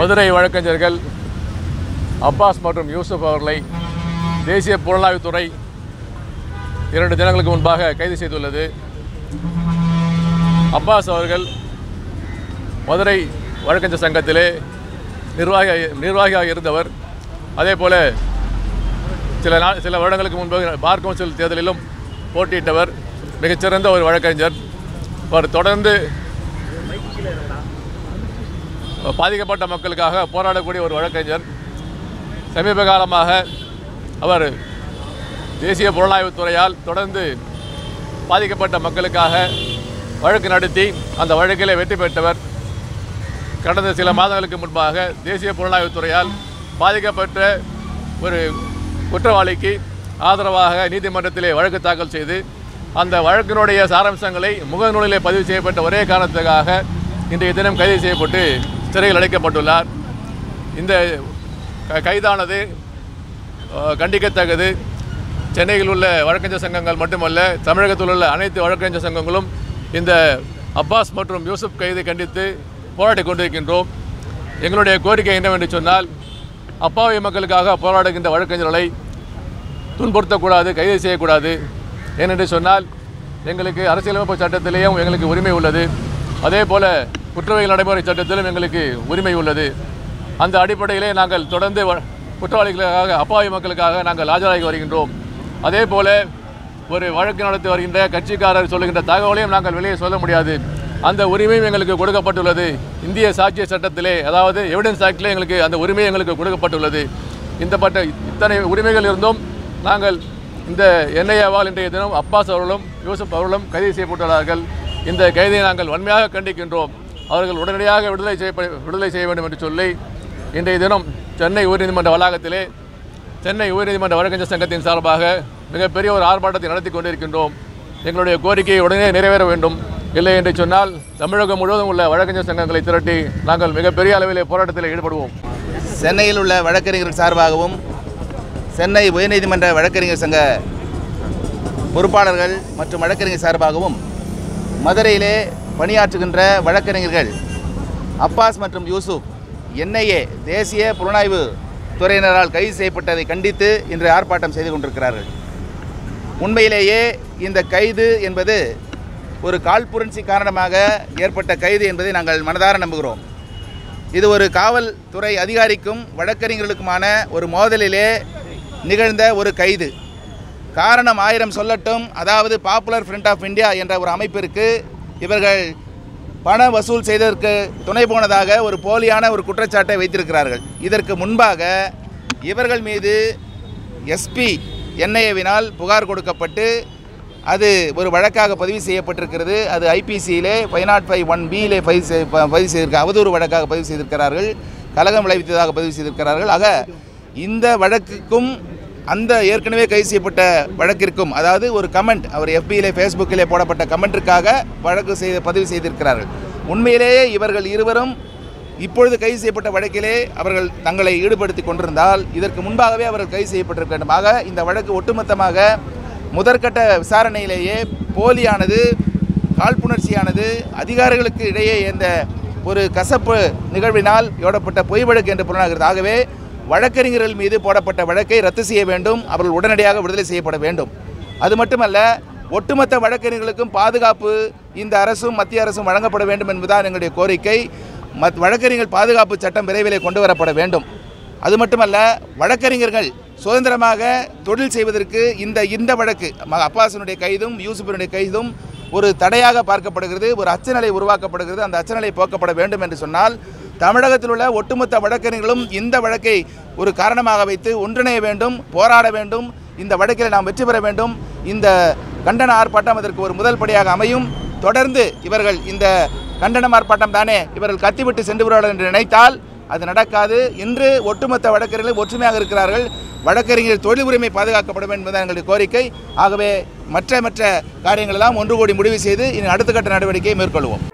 மதுரை வழக்கறிஞர்கள் அப்பாஸ் மற்றும் யூசுப் அவர்களை தேசிய புலனாய்வுத்துறை இரண்டு தினங்களுக்கு முன்பாக கைது செய்துள்ளது அப்பாஸ் அவர்கள் மதுரை வழக்கறிஞர் சங்கத்திலே நிர்வாகி நிர்வாகியாக இருந்தவர் அதே போல சில நாள் சில வருடங்களுக்கு முன்பு பார் கவுன்சில் தேர்தலிலும் போட்டியிட்டவர் மிகச்சிறந்த ஒரு வழக்கறிஞர் அவர் தொடர்ந்து பாதிக்கப்பட்ட மக்களுக்காக போராடக்கூடிய ஒரு வழக்கறிஞர் சமீப காலமாக அவர் தேசிய புலனாய்வுத் துறையால் தொடர்ந்து பாதிக்கப்பட்ட மக்களுக்காக வழக்கு நடத்தி அந்த வழக்கிலே வெற்றி பெற்றவர் கடந்த சில மாதங்களுக்கு முன்பாக தேசிய புலனாய்வுத் துறையால் பாதிக்கப்பட்ட ஒரு குற்றவாளிக்கு ஆதரவாக நீதிமன்றத்திலே வழக்கு தாக்கல் செய்து அந்த வழக்கினுடைய சாராம்சங்களை முகநூலிலே பதிவு செய்யப்பட்ட ஒரே காரணத்துக்காக இன்றைய தினம் கைது செய்யப்பட்டு சிறையில் அடைக்கப்பட்டுள்ளார் இந்த க- கைதானது அஹ், கண்டிக்கத்தக்கது சென்னையில் உள்ள வழக்கறிஞர் சங்கங்கள் மட்டுமல்ல தமிழகத்தில் உள்ள அனைத்து வழக்கறிஞர் சங்கங்களும் இந்த அப்பாஸ் மற்றும் யூசுப் கைதை கண்டித்து போராடிக் கொண்டிருக்கின்றோம் எங்களுடைய கோரிக்கை என்னவென்று சொன்னால் அப்பாவி மக்களுக்காக போராடுகின்ற வழக்கறிஞர்களை துன்புறுத்தக்கூடாது கைது செய்யக்கூடாது ஏனென்று சொன்னால் எங்களுக்கு அரசியலமைப்பு சட்டத்திலேயும் எங்களுக்கு உரிமை உள்ளது அதே போல குற்றவியல் நடைமுறை சட்டத்திலும் எங்களுக்கு உரிமை உள்ளது அந்த அடிப்படையிலே நாங்கள் தொடர்ந்து வ- குற்றவாளிகளுக்காக அப்பாவி மக்களுக்காக நாங்கள் ஆஜராகி வருகின்றோம் அதே போல ஒரு வழக்கு நடத்தி வருகின்ற கட்சிக்காரர் சொல்லுகின்ற தகவலையும் நாங்கள் வெளியே சொல்ல முடியாது அந்த உரிமையும் எங்களுக்கு கொடுக்கப்பட்டுள்ளது இந்திய சாட்சிய சட்டத்திலே அதாவது எவிடன்ஸ் ஆக்டிலே எங்களுக்கு அந்த உரிமை எங்களுக்கு கொடுக்கப்பட்டுள்ளது இந்த பட்ட இத்தனை உரிமைகள் இருந்தும் நாங்கள் இந்த என்ஐஏவால் இன்றைய தினம் அப்பாஸ் அவர்களும் யூசுப் அவர்களும் கைது செய்யப்பட்டுள்ளார்கள் இந்த கைதை நாங்கள் வன்மையாக கண்டிக்கின்றோம் அவர்கள் உடனடியாக விடுதலை செய்ய விடுதலை செய்ய வேண்டும் என்று சொல்லி இன்றைய தினம் சென்னை உயர்நீதிமன்ற வளாகத்திலே சென்னை உயர்நீதிமன்ற வழக்கறிஞர் சங்கத்தின் சார்பாக மிகப்பெரிய ஒரு ஆர்ப்பாட்டத்தை நடத்தி கொண்டிருக்கின்றோம் எங்களுடைய கோரிக்கையை உடனே நிறைவேற வேண்டும் இல்லை என்று சொன்னால் தமிழகம் முழுவதும் உள்ள வழக்கறிஞர் சங்கங்களை திரட்டி நாங்கள் மிகப்பெரிய அளவிலே போராட்டத்தில் ஈடுபடுவோம் சென்னையில் உள்ள வழக்கறிஞர்கள் சார்பாகவும் சென்னை உயர்நீதிமன்ற வழக்கறிஞர் சங்க பொறுப்பாளர்கள் மற்றும் வழக்கறிஞர் சார்பாகவும் மதுரையிலே பணியாற்றுகின்ற வழக்கறிஞர்கள் அப்பாஸ் மற்றும் யூசுப் என்ஐஏ தேசிய புலனாய்வு துறையினரால் கைது செய்யப்பட்டதை கண்டித்து இன்று ஆர்ப்பாட்டம் செய்து கொண்டிருக்கிறார்கள் உண்மையிலேயே இந்த கைது என்பது ஒரு காழ்ப்புணர்ச்சி காரணமாக ஏற்பட்ட கைது என்பதை நாங்கள் மனதார நம்புகிறோம் இது ஒரு காவல்துறை அதிகாரிக்கும் வழக்கறிஞர்களுக்குமான ஒரு மோதலிலே நிகழ்ந்த ஒரு கைது காரணம் ஆயிரம் சொல்லட்டும் அதாவது பாப்புலர் ஃப்ரண்ட் ஆஃப் இந்தியா என்ற ஒரு அமைப்பிற்கு இவர்கள் பண வசூல் செய்ததற்கு துணை போனதாக ஒரு போலியான ஒரு குற்றச்சாட்டை வைத்திருக்கிறார்கள் இதற்கு முன்பாக இவர்கள் மீது எஸ்பி என்ஐஏவினால் புகார் கொடுக்கப்பட்டு அது ஒரு வழக்காக பதிவு செய்யப்பட்டிருக்கிறது அது ஐபிசியிலே ஃபைவ் நாட் ஃபைவ் ஒன் பியிலே பதிவு செய் ப- பதிவு செய்திருக்க அவதூறு வழக்காக பதிவு செய்திருக்கிறார்கள் கலகம் விளைவித்ததாக பதிவு செய்திருக்கிறார்கள் ஆக இந்த வழக்குக்கும் அந்த ஏற்கனவே கைது செய்யப்பட்ட வழக்கிற்கும் அதாவது ஒரு கமெண்ட் அவர் எஃபியிலே ஃபேஸ்புக்கிலே போடப்பட்ட கமெண்ட்டிற்காக வழக்கு செய்து பதிவு செய்திருக்கிறார்கள் உண்மையிலேயே இவர்கள் இருவரும் இப்பொழுது கைது செய்யப்பட்ட வழக்கிலே அவர்கள் தங்களை ஈடுபடுத்தி கொண்டிருந்தால் இதற்கு முன்பாகவே அவர்கள் கைது செய்யப்பட்டிருக்க வேண்டும் ஆக இந்த வழக்கு ஒட்டுமொத்தமாக முதற்கட்ட விசாரணையிலேயே போலியானது காழ்ப்புணர்ச்சியானது அதிகாரிகளுக்கு இடையே இந்த ஒரு கசப்பு நிகழ்வினால் போடப்பட்ட பொய் வழக்கு என்று புலனாகிறது ஆகவே வழக்கறிஞர்கள் மீது போடப்பட்ட வழக்கை ரத்து செய்ய வேண்டும் அவர்கள் உடனடியாக விடுதலை செய்யப்பட வேண்டும் அது மட்டுமல்ல ஒட்டுமொத்த வழக்கறிஞர்களுக்கும் பாதுகாப்பு இந்த அரசும் மத்திய அரசும் வழங்கப்பட வேண்டும் என்பதுதான் எங்களுடைய கோரிக்கை மத் வழக்கறிஞர்கள் பாதுகாப்பு சட்டம் விரைவிலே கொண்டு வரப்பட வேண்டும் அது மட்டுமல்ல வழக்கறிஞர்கள் சுதந்திரமாக தொழில் செய்வதற்கு இந்த இந்த வழக்கு ம- அப்பாஸினுடைய கைதும் யூசுஃபினுடைய கைதும் ஒரு தடையாக பார்க்கப்படுகிறது ஒரு அச்சநிலை உருவாக்கப்படுகிறது அந்த அச்சநிலை போக்கப்பட வேண்டும் என்று சொன்னால் தமிழகத்தில் உள்ள ஒட்டுமொத்த வழக்கறிஞர்களும் இந்த வழக்கை ஒரு காரணமாக வைத்து ஒன்றிணைய வேண்டும் போராட வேண்டும் இந்த வழக்கில் நாம் வெற்றி பெற வேண்டும் இந்த கண்டன ஆர்ப்பாட்டம் அதற்கு ஒரு முதல் படியாக அமையும் தொடர்ந்து இவர்கள் இந்த கண்டனம் ஆர்ப்பாட்டம் தானே இவர்கள் கத்திவிட்டு சென்று விடுவார்கள் என்று நினைத்தால் அது நடக்காது இன்று ஒட்டுமொத்த வழக்கறிஞர்கள் ஒற்றுமையாக இருக்கிறார்கள் வழக்கறிஞர் தொழில் உரிமை பாதுகாக்கப்பட வேண்டும் என்பது எங்களுடைய கோரிக்கை ஆகவே மற்ற மற்ற காரியங்கள் எல்லாம் ஒன்று கூடி முடிவு செய்து இனி அடுத்த கட்ட நடவடிக்கையை மேற்கொள்வோம்